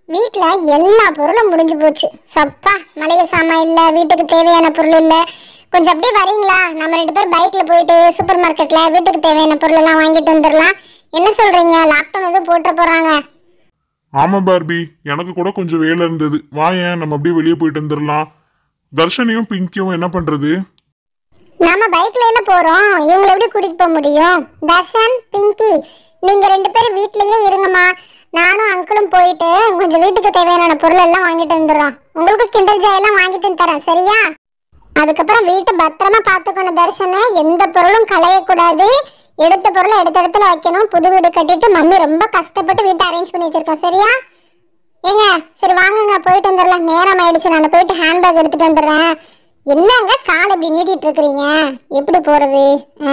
வீட்ல எல்லா பொருளும் முடிஞ்சு போச்சு சப்பா மளிகை சாமான் இல்ல வீட்டுக்கு தேவையான பொருள் இல்ல கொஞ்சம் அப்படியே வரீங்களா நம்ம ரெண்டு பேரும் பைக்ல போயிட்டு சூப்பர் மார்க்கெட்ல வீட்டுக்கு தேவையான பொருள் எல்லாம் வாங்கிட்டு வந்துடலாம் என்ன சொல்றீங்க லாக்டவுன் எதுவும் போட்டு போறாங்க ஆமா பார்பி எனக்கு கூட கொஞ்சம் வேலை இருந்தது வாயேன் நம்ம அப்படியே வெளியே போயிட்டு வந்துடலாம் தர்ஷனையும் பிங்கியும் என்ன பண்றது நாம பைக்ல என்ன போறோம் இவங்களை எப்படி கூட்டிட்டு போக முடியும் தர்ஷன் பிங்கி நீங்க ரெண்டு பேரும் வீட்லயே இருங்கம்மா நானும் அங்கிளும் போயிட்டு கொஞ்சம் வீட்டுக்கு தேவையான பொருள் எல்லாம் வாங்கிட்டு வந்துடுறோம் உங்களுக்கு கிண்டல் ஜாய் எல்லாம் வாங்கிட்டு வந்து தரேன் சரியா அதுக்கப்புறம் வீட்டை பத்திரமா பார்த்துக்கணும் தர்ஷனை எந்த பொருளும் களையக்கூடாது எடுத்த பொருளை எடுத்த இடத்துல வைக்கணும் புது வீடு கட்டிட்டு மம்மி ரொம்ப கஷ்டப்பட்டு வீட்டை அரேஞ்ச் பண்ணி வச்சிருக்கேன் சரியா ஏங்க சரி வாங்குங்க போயிட்டு வந்துடலாம் நேரம் ஆயிடுச்சு நான் போயிட்டு ஹேண்ட்பேக் எடுத்துட்டு வந்துடுறேன் என்னங்க கால் இப்படி நீட்டிட்டு இருக்கிறீங்க எப்படி போறது ஆ?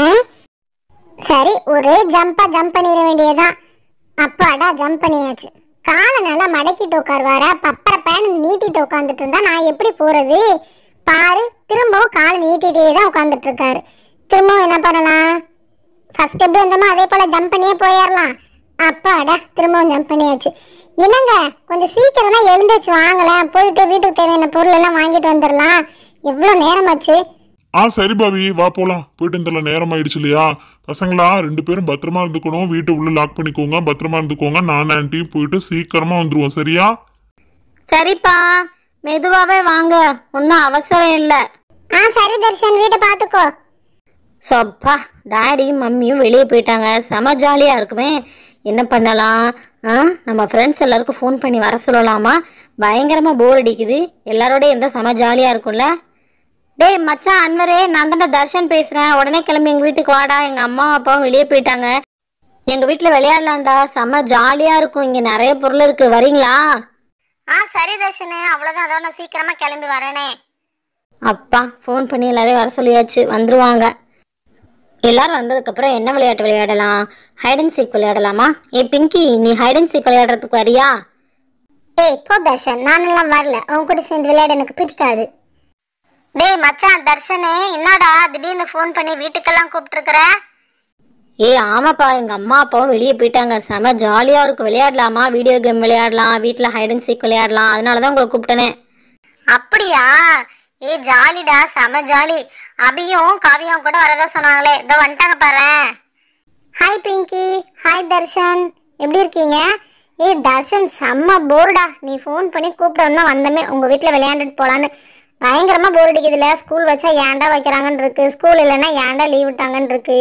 சரி ஒரே ஜம்பா ஜம்ப் பண்ணிட வேண்டியதுதான் அப்பாடா ஜம்ப் பண்ணியாச்சு காலை நல்லா மடக்கிட்டு உட்காருவார பப்பர பேன் நீட்டிட்டு உட்காந்துட்டு இருந்தா நான் எப்படி போறது பாரு திரும்பவும் கால் நீட்டிட்டே தான் உட்காந்துட்டு இருக்காரு திரும்பவும் என்ன பண்ணலாம் ஃபர்ஸ்ட் எப்படி வந்தோமோ அதே போல ஜம்ப் பண்ணியே போயிடலாம் அப்பாடா திரும்பவும் ஜம்ப் பண்ணியாச்சு என்னங்க கொஞ்சம் சீக்கிரமா எழுந்திருச்சு வாங்கலாம் போயிட்டு வீட்டுக்கு தேவையான பொருள் எல்லாம் வாங்கிட்டு வந்துடலாம் எவ்வளோ நேரமாச்சு ஆ சரி பாவி வா போலாம் போயிட்டு வந்துடலாம் நேரம் ஆயிடுச்சு இல்லையா பசங்களா ரெண்டு பேரும் பத்திரமா இருந்துக்கணும் வீட்டை உள்ள லாக் பண்ணிக்கோங்க பத்திரமா இருந்துக்கோங்க நான் ஆன்ட்டியும் போயிட்டு சீக்கிரமா வந்துருவோம் சரியா சரிப்பா மெதுவாவே வாங்க ஒன்றும் அவசரம் இல்லை ஆ சரி தர்ஷன் வீட்டை பார்த்துக்கோ சப்பா டாடியும் மம்மியும் வெளியே போயிட்டாங்க செம ஜாலியாக இருக்குமே என்ன பண்ணலாம் ஆ நம்ம ஃப்ரெண்ட்ஸ் எல்லாருக்கும் ஃபோன் பண்ணி வர சொல்லலாமா பயங்கரமாக போர் அடிக்குது எல்லாரோடய இருந்தால் செம ஜாலியாக இருக்கும்ல டேய் மச்சான் அன்வரே நான் தான்டா தர்ஷன் பேசுகிறேன் உடனே கிளம்பி எங்கள் வீட்டுக்கு வாடா எங்கள் அம்மா அப்பாவும் வெளியே போயிட்டாங்க எங்கள் வீட்டில் விளையாடலாம்டா செம ஜாலியாக இருக்கும் இங்கே நிறைய பொருள் இருக்குது வரீங்களா ஆ சரி தர்ஷனு அவ்வளோதான் அதோ நான் சீக்கிரமா கிளம்பி வரேனே அப்பா ஃபோன் பண்ணி எல்லாரையும் வர சொல்லியாச்சு வந்துருவாங்க எல்லாரும் வந்ததுக்கப்புறம் என்ன விளையாட்டு விளையாடலாம் ஹைட் அண்ட் சீக் விளையாடலாமா ஏ பிங்கி நீ ஹைட் அண்ட் சீக் விளையாடுறதுக்கு வரியா டேய் போ தர்ஷன் நானெல்லாம் வரல உன் கூட சேர்ந்து விளையாட எனக்கு பிடிக்காது டேய் மச்சான் தர்ஷனே என்னடா திடீர்னு ஃபோன் பண்ணி வீட்டுக்கெல்லாம் கூப்பிட்டுருக்குற ஏ ஆமாப்பா எங்கள் அம்மா அப்பாவும் வெளியே போயிட்டாங்க செம ஜாலியாக இருக்கும் விளையாடலாமா வீடியோ கேம் விளையாடலாம் வீட்டில் ஹைட் அண்ட் சீக் விளையாடலாம் அதனால தான் உங்களை கூப்பிட்டனே அப்படியா ஏ ஜாலிடா செம ஜாலி அபியும் காவியும் கூட வரதா சொன்னாங்களே இதோ வந்துட்டாங்க பாரு ஹாய் பிங்கி ஹாய் தர்ஷன் எப்படி இருக்கீங்க ஏ தர்ஷன் செம்ம போர்டா நீ ஃபோன் பண்ணி கூப்பிட்டு வந்தா வந்தமே உங்க வீட்டில் விளையாண்டுட்டு போலான்னு பயங்கரமா போர் அடிக்குதுல ஸ்கூல் வச்சா ஏன்டா வைக்கிறாங்கன்னு இருக்கு ஸ்கூல் இல்லைன்னா ஏன்டா லீவ் விட்டாங்கன்னு இருக்கு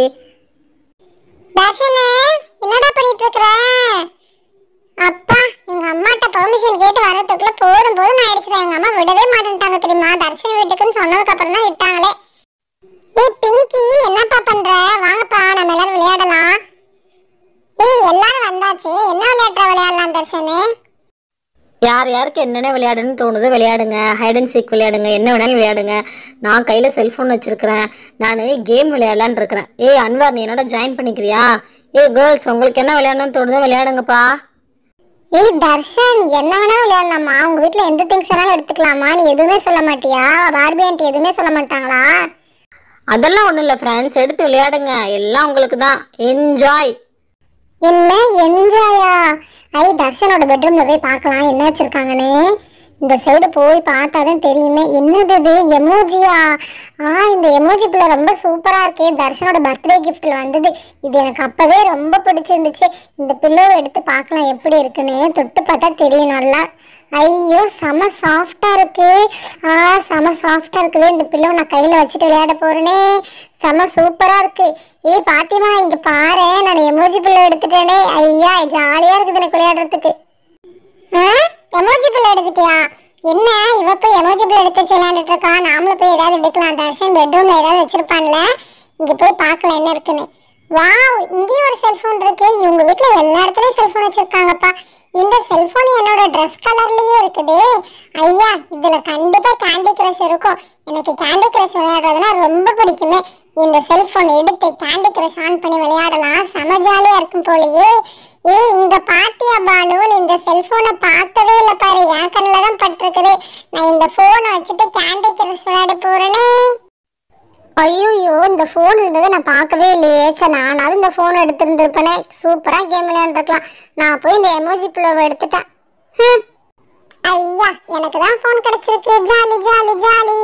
தர்ஷனு என்னடா பண்ணிட்டு இருக்கிற அப்பா எங்க அம்மாட்ட பெர்மிஷன் கேட்டு வரதுக்குள்ள போதும் போதும் ஆயிடுச்சுடா எங்க அம்மா விடவே மாட்டேன்ட்டாங்க தெரியுமா தர்ஷன் வீட்டுக்குன்னு சொன்னதுக்கு அப்புறம் தான் விட்டாங்களே ஏய் பிங்கி என்னப்பா பண்ற வாங்கப்பா நம்ம எல்லாரும் விளையாடலாம் ஏய் எல்லாரும் வந்தாச்சு என்ன விளையாட்டுற விளையாடலாம் தர்ஷனு யார் யாருக்கு என்னென்ன விளையாடணும்னு தோணுதோ விளையாடுங்க ஹைட் அண்ட் சீக் விளையாடுங்க என்ன வேணாலும் விளையாடுங்க நான் கையில் செல்ஃபோன் வச்சுருக்கிறேன் நான் கேம் விளையாடலான்னு இருக்கிறேன் ஏய் அன்வர் நீ என்னோட ஜாயின் பண்ணிக்கிறியா ஏய் கேர்ள்ஸ் உங்களுக்கு என்ன விளையாடணும்னு தோணுதோ விளையாடுங்கப்பா ஏய் தர்ஷன் என்ன வேணா விளையாடலாமா உங்க வீட்ல எந்த திங்ஸ் வேணாலும் எடுத்துக்கலாமா நீ எதுவுமே சொல்ல மாட்டியா பார்பி ஆண்டி எதுவுமே சொல்ல மாட்டாங்களா அதெல்லாம் ஒன்றும் இல்லை ஃப்ரெண்ட்ஸ் எடுத்து விளையாடுங்க எல்லாம் உங்களுக்கு தான் என்ஜாய் என்ன என்ஜாயா ஐ தர்ஷனோட பெட்ரூம்ல போய் பார்க்கலாம் என்ன வச்சிருக்காங்கன்னு இந்த சைடு போய் பார்த்தாதான் தெரியுமே என்னது இது எமோஜியா ஆ இந்த எமோஜி பிள்ளை ரொம்ப சூப்பரா இருக்கே தர்ஷனோட பர்த்டே கிஃப்ட்ல வந்தது இது எனக்கு அப்பவே ரொம்ப பிடிச்சிருந்துச்சு இந்த பில்லோவை எடுத்து பார்க்கலாம் எப்படி இருக்குன்னு தொட்டு பார்த்தா தெரியும் நல்லா ஐயோ செம சாஃப்டா இருக்கு ஆ செம சாஃப்டா இருக்குது இந்த பில்லோ நான் கையில வச்சுட்டு விளையாட போறேனே செம சூப்பரா இருக்கு ஏய் பாத்திமா இங்க பாரு நான் எமோஜி பில்லோ எடுத்துட்டேனே ஐயா ஜாலியா இருக்குது எனக்கு விளையாடுறதுக்கு எமோஜி பில் எடுத்துட்டியா என்ன இவ போய் எமோஜி பில் எடுத்து வச்சு விளையாண்டுட்டு இருக்கா நாமளும் போய் ஏதாவது எடுக்கலாம் தர்ஷன் பெட்ரூம்ல ஏதாவது வச்சிருப்பான்ல இங்க போய் பார்க்கலாம் என்ன இருக்குன்னு வாவ் இங்கேயும் ஒரு செல்போன் இருக்கு இவங்க வீட்ல எல்லா இடத்துலயும் செல்போன் வச்சிருக்காங்கப்பா இந்த செல்போன் என்னோட ட்ரெஸ் கலர்லயே இருக்குதே ஐயா இதுல கண்டிப்பா கேண்டி கிரஷ் இருக்கும் எனக்கு கேண்டி கிரஷ் விளையாடுறதுனா ரொம்ப பிடிக்குமே இந்த செல்போன் எடுத்து கேண்டி கிரஷ் ஆன் பண்ணி விளையாடலாம் செம ஜாலியா இருக்கும் போலயே ஏய் இங்க பாத்தியா பானு நீ இந்த செல்போனை பார்த்ததே இல்ல பாரு என் கண்ணில் தான் பட்டிருக்குது நான் இந்த போனை வச்சுட்டு கேண்டி கிரஷ் விளையாட போறேனே ஐயோ இந்த ஃபோன் இருந்ததை நான் பார்க்கவே இல்லையே சே நானாவது இந்த ஃபோன் எடுத்திருந்திருப்பேனே சூப்பராக கேம் விளையாண்டுருக்கலாம் நான் போய் இந்த எமோஜி பிள்ளைவை எடுத்துட்டேன் ஹம். ஐயா எனக்கு தான் ஃபோன் கிடைச்சிருக்கு ஜாலி ஜாலி ஜாலி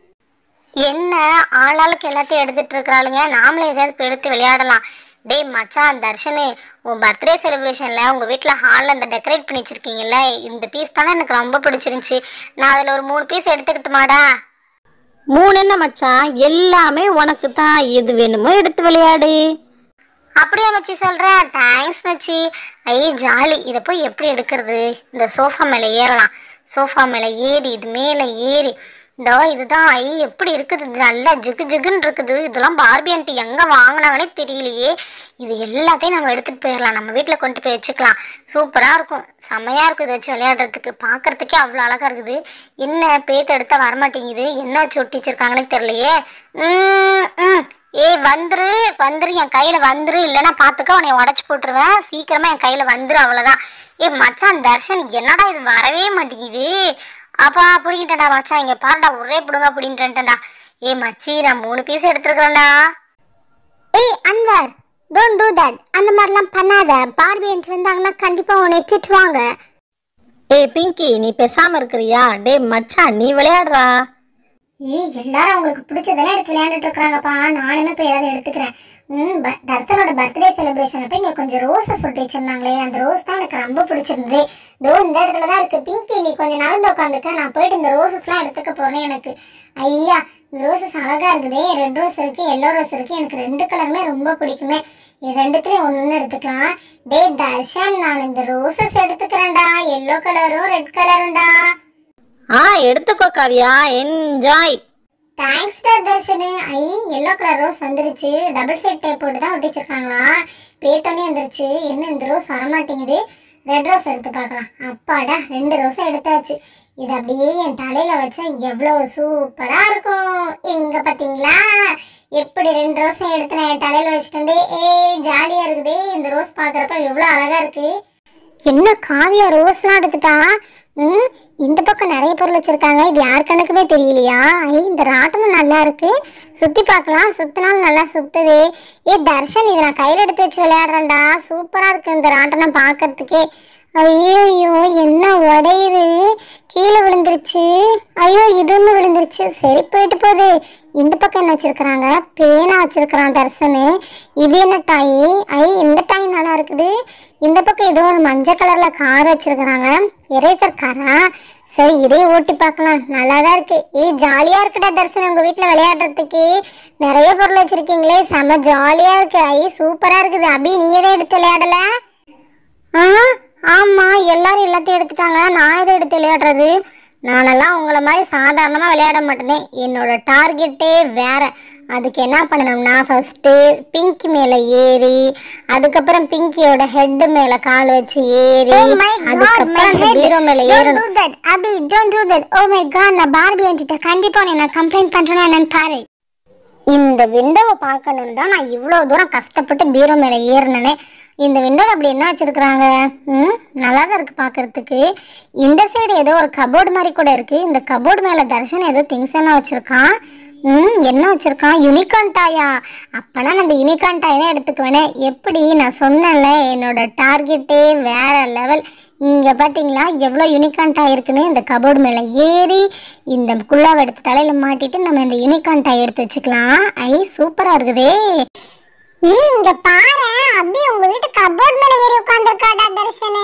என்ன ஆளாளுக்கு எல்லாத்தையும் எடுத்துட்டு இருக்கிறாளுங்க நாமளும் எதாவது இப்ப எடுத்து விளையாடலாம் டேய் மச்சான் தர்ஷனு உன் பர்த்டே செலிப்ரேஷன்ல உங்க வீட்ல ஹால்ல இந்த டெக்கரேட் பண்ணி வச்சிருக்கீங்கல்ல இந்த பீஸ் தானே எனக்கு ரொம்ப பிடிச்சிருந்துச்சு நான் அதுல ஒரு மூணு பீஸ் எடுத்துக்கிட்டுமாடா மூணு என்ன மச்சான் எல்லாமே உனக்கு தான் எது வேணுமோ எடுத்து விளையாடு அப்படியே மச்சி சொல்கிறேன் தேங்க்ஸ் மச்சி ஐ ஜாலி இதை போய் எப்படி எடுக்கிறது இந்த சோஃபா மேலே ஏறலாம் சோஃபா மேலே ஏறி இது மேலே ஏறி இதோ இதுதான் ஐ எப்படி இருக்குது இது நல்லா ஜிகு ஜிகுன்னு இருக்குது இதெல்லாம் பார்பி ஆண்டி எங்கே வாங்கினாங்கன்னே தெரியலையே இது எல்லாத்தையும் நம்ம எடுத்துகிட்டு போயிடலாம் நம்ம வீட்டில் கொண்டு போய் வச்சுக்கலாம் சூப்பராக இருக்கும் செமையாக இருக்கும் இதை வச்சு விளையாடுறதுக்கு பார்க்கறதுக்கே அவ்வளோ அழகாக இருக்குது என்ன பேத்து எடுத்தால் வரமாட்டேங்குது என்ன சொட்டி வச்சிருக்காங்கன்னு தெரியலையே ம், ம். ஏய் வந்துரு வந்துரு என் கையில வந்துரு இல்லைன்னா பாத்துக்க உன்னை உடச்சு போட்டுருவேன் சீக்கிரமா என் கையில வந்துரு அவ்வளவுதான் ஏய் மச்சான் தர்ஷன் என்னடா இது வரவே மாட்டேங்குது அப்பா பிடிக்கிட்டேன்டா மச்சான் இங்க பாருடா ஒரே பிடுங்க பிடிங்கிட்டேன்டா ஏய் மச்சி நான் மூணு பீஸ் எடுத்துருக்கேன்டா ஏய் அன்வர் டோன்ட் டூ தட் அந்த மாதிரிலாம் பண்ணாத பார்பி என்று வந்தாங்கன்னா கண்டிப்பா உன்னை திட்டுவாங்க ஏய் பிங்கி நீ பேசாம இருக்கிறியா டேய் மச்சான் நீ விளையாடுறா ஏய் எல்லாரும் அவங்களுக்கு பிடிச்சதெல்லாம் எடுத்து விளையாண்டுட்டு இருக்காங்கப்பா நானுமே போய் ஏதாவது எடுத்துக்கிறேன் ம் ப- தர்சனோட பர்த்டே செலிப்ரேஷன் அப்ப இங்க கொஞ்சம் ரோஸை சுட்டு வச்சிருந்தாங்களே அந்த ரோஸ் தான் எனக்கு ரொம்ப பிடிச்சிருந்தது இதோ இந்த இடத்துல தான் இருக்கு பிங்கி நீ கொஞ்சம் நகர்ந்து உட்காந்துக்க நான் போயிட்டு இந்த ரோசஸ்லாம் எடுத்துக்க போறேன் எனக்கு ஐயா இந்த ரோசஸ் அழகா இருக்குதே ரெட் ரோஸ் இருக்கு எல்லோ ரோஸ் இருக்கு எனக்கு ரெண்டு கலருமே ரொம்ப பிடிக்குமே இது ரெண்டுத்துலயும் ஒண்ணு எடுத்துக்கலாம் டே தர்ஷன் நான் இந்த ரோசஸ் எடுத்துக்கிறேன்டா எல்லோ கலரும் ரெட் கலரும்டா ஆ எடுத்துக்கோ காவியா என்ஜாய் தேங்க்ஸ் டா தர்ஷனு ஐ எல்லோ கலர் ரோஸ் வந்துருச்சு டபுள் சைட் டேப் போட்டு தான் ஒட்டிச்சிருக்காங்களா பேத்தோடனே வந்துருச்சு என்ன இந்த ரோஸ் வரமாட்டேங்குது ரெட் ரோஸ் எடுத்து பார்க்கலாம் அப்பாடா ரெண்டு ரோஸும் எடுத்தாச்சு இது அப்படியே என் தலையில வச்சா எவ்வளோ சூப்பரா இருக்கும் இங்க பாத்தீங்களா எப்படி ரெண்டு ரோஸும் எடுத்து நான் என் தலையில வச்சுட்டு ஏய் ஜாலியா இருக்குதே இந்த ரோஸ் பார்க்கறப்ப எவ்வளோ அழகா இருக்கு என்ன காவியா ரோஸ்லாம் எடுத்துட்டா ம் இந்த பக்கம் நிறைய பொருள் வச்சிருக்காங்க இது யார் கணக்குமே தெரியலையா ஐ இந்த ராட்டமும் நல்லா இருக்கு சுத்தி பார்க்கலாம் சுத்தினாலும் நல்லா சுத்துது ஏ தர்ஷன் இதை நான் கையில எடுத்து வச்சு விளையாடுறேன்டா சூப்பரா இருக்கு இந்த ராட்டனம் பார்க்கறதுக்கே ஐயோ என்ன உடையுது கீழே விழுந்துருச்சு ஐயோ இதுவுமே விழுந்துருச்சு சரி போயிட்டு போகுது இந்த பக்கம் என்ன வச்சிருக்கிறாங்க பேனா வச்சிருக்கிறான் தர்சனு இது என்ன டாய் ஐ இந்த டாய் நல்லா இருக்குது இந்த பக்கம் ஏதோ ஒரு மஞ்சள் கலர்ல கார் வச்சிருக்கிறாங்க எரேசர் காரா சரி இதே ஓட்டி பார்க்கலாம் நல்லா தான் இருக்கு ஏய் ஜாலியா இருக்குடா தர்சன் உங்க வீட்ல விளையாடுறதுக்கு நிறைய பொருள் வச்சிருக்கீங்களே செம ஜாலியா இருக்கு ஐ சூப்பரா இருக்குது அபி நீ எதை எடுத்து விளையாடல ஆ ஆமா எல்லாரும் எல்லாத்தையும் எடுத்துட்டாங்க நான் எதை எடுத்து விளையாடுறது நானெல்லாம் உங்களை மாதிரி சாதாரணமாக விளையாட மாட்டேனே என்னோட டார்கெட்டே வேற அதுக்கு என்ன பண்ணணும்னா ஃபர்ஸ்ட்டு பிங்கி மேலே ஏறி அதுக்கப்புறம் பிங்கியோட ஹெட் மேலே கால் வச்சு ஏறி அதுக்கப்புறம் அந்த பீரோ மேலே ஏறணும் Abhi don't do that oh my God நான் பார்பி ஆண்டிட்ட கண்டிப்பா உன்னை நான் கம்ப்ளைண்ட் பண்றேன்னா என்னன்னு பாரு இந்த விண்டோவை பார்க்கணுன்னு தான் நான் இவ்வளோ தூரம் கஷ்டப்பட்டு பீரோ மேலே ஏறினேனே இந்த விண்டோவில் அப்படி என்ன வச்சுருக்குறாங்க ம் நல்லா தான் இருக்குது பார்க்கறதுக்கு இந்த சைடு ஏதோ ஒரு கபோர்டு மாதிரி கூட இருக்குது இந்த கபோர்டு மேலே தர்ஷன் ஏதோ திங்ஸ் எல்லாம் வச்சுருக்கான் ம் என்ன வச்சுருக்கான் யூனிகார்ன் டாயா அப்போனா நான் இந்த யூனிகார்ன் டாய் தான் எடுத்துக்குவேனே எப்படி நான் சொன்னேன்ல என்னோட டார்கெட்டே வேற லெவல் இங்கே பார்த்தீங்களா எவ்வளோ யூனிகார்ன் டாய் இருக்குன்னு இந்த கபோர்டு மேலே ஏறி இந்த குள்ளாவை எடுத்து தலையில் மாட்டிட்டு நம்ம இந்த யூனிகார்ன் டாய் எடுத்து வச்சுக்கலாம் ஐ சூப்பராக இருக்குதே ஏய் இங்க பாரு அபி உங்க வீட்டு கபோர்ட் மேல ஏறி உட்கார்ந்திருக்காடா தர்ஷனே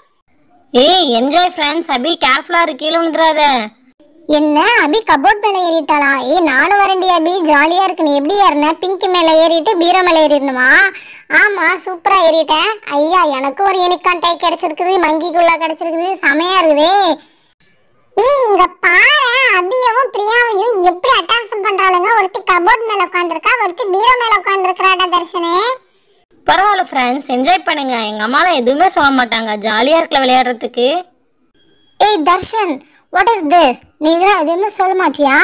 ஏய் என்ஜாய் ஃப்ரெண்ட்ஸ் அபி கேர்ஃபுல்லா இரு கீழே விழுந்துடாத என்ன அபி கபோர்ட் மேல ஏறிட்டாளா ஏய் நானும் வரேன்டி அபி ஜாலியா இருக்கு நீ எப்படி ஏறின பிங்க் மேல ஏறிட்டு பீரோ மேல ஏறிடணுமா ஆமா சூப்பரா ஏறிட்டேன் ஐயா எனக்கு ஒரு யூனிகான் டை கிடைச்சிருக்குது மங்கிக்குள்ள கிடைச்சிருக்குது செமையா இருக்குதே ஏய் இங்க பாரு அபியவும் பிரியாவையும் எப்படி அட்டாசம் பண்றாளுங்க ஒருத்தி கபோர்ட் மேல உட்கார்ந்திருக்கா ஒருத்தி பீரோ மேல உட்கார்ந்திருக்கறாடா தர்ஷனே பரவாயில்ல ஃப்ரெண்ட்ஸ் என்ஜாய் பண்ணுங்க எங்க அம்மாலாம் எதுவுமே சொல்ல மாட்டாங்க ஜாலியா இருக்கல விளையாடுறதுக்கு ஏய் தர்ஷன் வாட் இஸ் திஸ் நீ இதெல்லாம் எதுவுமே சொல்ல மாட்டியா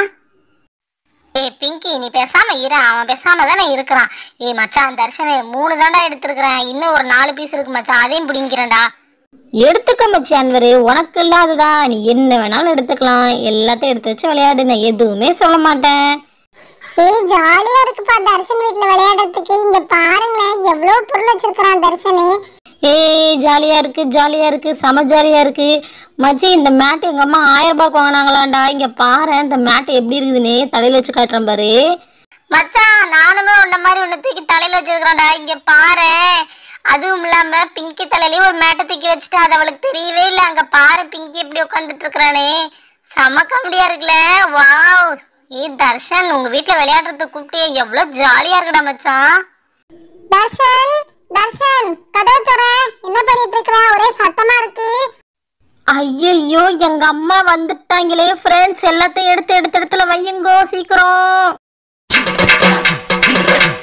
ஏய் பிங்கி நீ பேசாம இரு அவன் பேசாம தானே இருக்கிறான் ஏய் மச்சான் தர்ஷனே மூணு தாண்டா எடுத்திருக்கிறேன் இன்னும் ஒரு நாலு பீஸ் இருக்கு மச்சான் அதையும் பிடிங்கிறேன்டா எடுத்துக்க மச்சி அன்வரு உனக்கு இல்லாததா நீ என்ன வேணாலும் எடுத்துக்கலாம் எல்லாத்தையும் எடுத்து வச்சு விளையாடு நான் எதுவுமே சொல்ல மாட்டேன் ஏய் ஜாலியா இருக்குப்பா தர்ஷன் வீட்ல விளையாடுறதுக்கு இங்க பாருங்களேன் எவ்வளவு பொருள் வச்சிருக்கான் தர்ஷனே ஏய் ஜாலியா இருக்கு ஜாலியா இருக்கு செம ஜாலியா இருக்கு மச்சி இந்த மேட் எங்க அம்மா ஆயிரம் ரூபாய்க்கு வாங்கினாங்களாண்டா இங்க பாரு இந்த மேட் எப்படி இருக்குதுன்னு தலையில வச்சு காட்டுறேன் பாரு மச்சான் நானுமே உன்ன மாதிரி ஒன்று தூக்கி தலையில வச்சிருக்கிறேன்டா இங்க பாரு அதுவும் இல்லாம பிங்கி தலையிலயும் ஒரு மேட்டை தூக்கி வச்சுட்டு அது அவளுக்கு தெரியவே இல்லை அங்க பாரு பிங்கி எப்படி உட்காந்துட்டு இருக்கிறானே செம காமெடியா இருக்குல்ல வாவ் ஏய் தர்ஷன் உங்க வீட்ல விளையாடுறதுக்கு கூப்பிட்டே எவ்வளவு ஜாலியா இருக்குடா மச்சான் தர்ஷன் தர்ஷன் கதவை தர என்ன பண்ணிட்டு இருக்கிற ஒரே சத்தமா இருக்கு ஐயையோ எங்க அம்மா வந்துட்டாங்களே ஃப்ரெண்ட்ஸ் எல்லாத்தையும் எடுத்து எடுத்த இடத்துல வையுங்கோ சீக்கிரம்